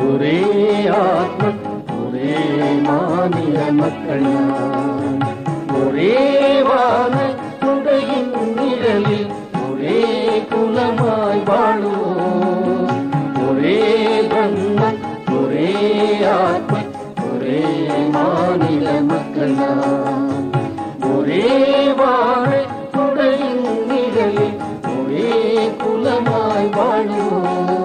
ஒரே ஆத்மன் ஒரே மாநில மக்கள் நாம். ஒரே வான குடையின் நிழலில் ஒரே குலமாய் வாழுவோம் ஒரே பிரம்மம் ஒரே ஆத்மன் ஒரே மாநில மக்கள் நாம். ஒரே வான குடையின் நிழலில் ஒரே குலமாய் வாழுவோம்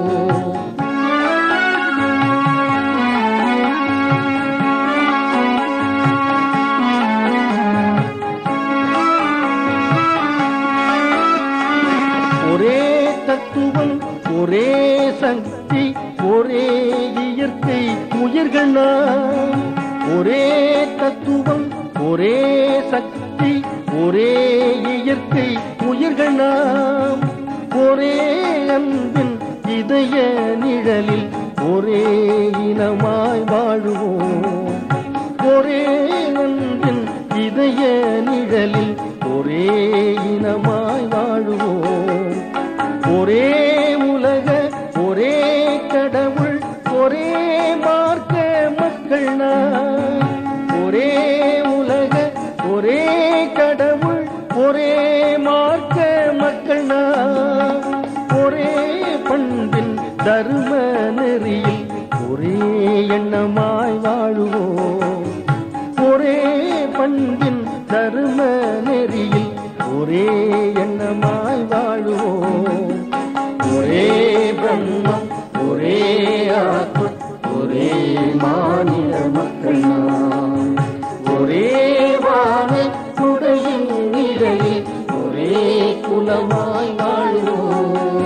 ஒரே தத்துவம் ஒரே சக்தி ஒரே இயற்கை உயிர்கள் நாம் ஒரே தத்துவம் ஒரே சக்தி ஒரே இயற்கை உயிர்கள் நாம் ஒரே அன்பின் இதய நிழலில் ஒரே இனமாய் வாழுவோம் ஒரே அன்பின் இதய நிழலில் ஒரே இனமாய் வாழுவோம் ஒரே உலக ஒரே கடவுள் ஒரே மார்க்க மக்கள் நாம் ஒரே உலக ஒரே கடவுள் ஒரே மார்க்க மக்கள் நாம் ஒரே பண்பின் தர்ம நெறியில் ஒரே எண்ணமாய் வாழுவோம் ஒரே பண்பின் தர்ம நெறியில் ஒரே எண்ணமாய் வாழுவோம் ஒரே பிரம்மம் ஒரே ஆத்ம ஒரே மாநில மக்கள் நாம் ஒரே வான குடையின் நிழலில் ஒரே குலமாய் வாழுவோம்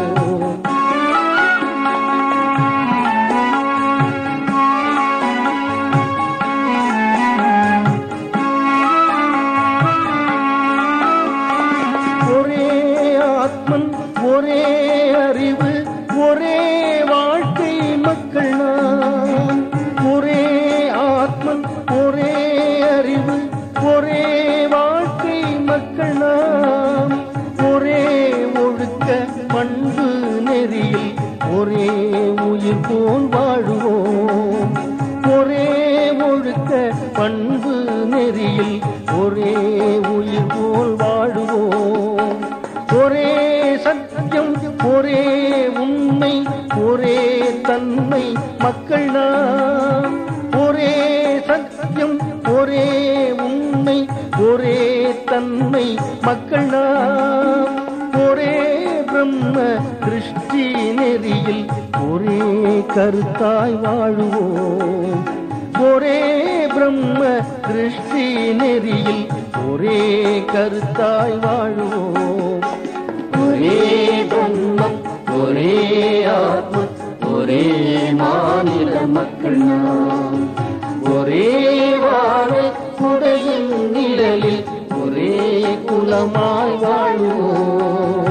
ஒரே ஆத்மன் ஒரே அறிவு ஒரே வாழ்க்கை மக்கள் நாம் ஒரே ஆத்மன் ஒரே அறிவு ஒரே வாழ்க்கை மக்கள் நாம் ஒரே ஒழுக்க பண்பு நெறியில் ஒரே உயிர் போல் வாழுவோம் ஒரே ஒழுக்க பண்பு நெறியில் ஒரே உயிர் போல் வாழுவோம் ஒரே சத்தியம் ஒரே உண்மை ஒரே தன்மை மக்கள் நாம் ஒரே சத்தியம் ஒரே உண்மை ஒரே தன்மை மக்கள் நாம் ஒரே பிரம்ம திருஷ்டி நெறியில் ஒரே கருத்தாய் வாழுவோம் ஒரே பிரம்ம திருஷ்டி நெறியில் ஒரே கருத்தாய் வாழுவோம் ஒரே பிரம்மம் ஒரே ஆத்ம ஒரே மாநில மக்கள் நாம் ஒரே வாழ குடையின் நிழலில் ஒரே குலமாய் வாழுவோம்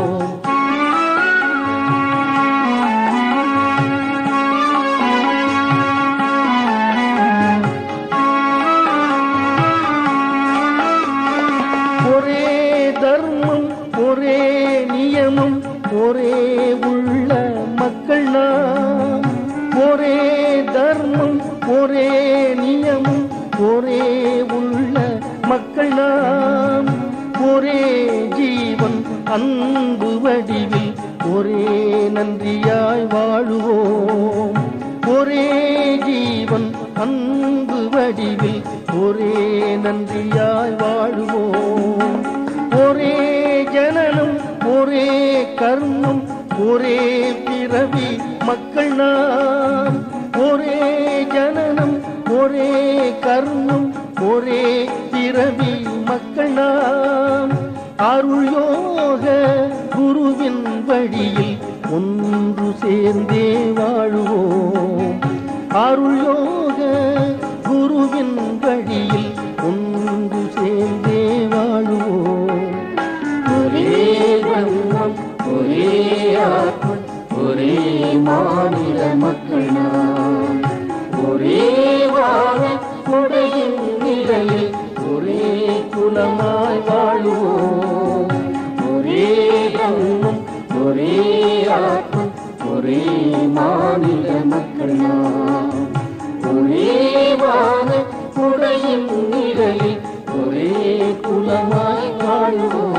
ஒரே தர்மம் ஒரே நியமம் ஒரே உள்ள மக்கள் நாம் ஒரே தர்மம் ஒரே நியமம் ஒரே உள்ள மக்கள் நாம் ஒரே ஜீவன் அன்பு வடிவில் ஒரே நன்றியாய் வாழுவோம் ஒரே ஜீவன் அன்பு வடிவில் ஒரே நன்றியாய் வாழுவோம் ஒரே ஜனனம் ஒரே கர்மம் ஒரே பிறவி மக்கள் நாம் ஒரே ஜனனம் ஒரே கர்மம் ஒரே பிறவி மக்கள் நாம் அருள் யோக குருவின் வழியில் ஒன்று சேர்ந்தே வாழுவோம் அருள் யோக குருவின் வழியில் ஒன்று சேர்ந்தே வாழுவோம் ஒரே பிரம்மம் ஒரே ஆத்ம ஒரே மாநில மக்கள் நாம் ஒரே வாழ கொடையின் நிலையில் ஒரே குலமாய் வாழுவோம் ஒரே பிரம்மம் ஒரே ஆத்ம ஒரே மா மாநில மக்கள் நாம் ஒரே வான குடையின் நிழலில் ஒரே குலமாய் வாழுவோம்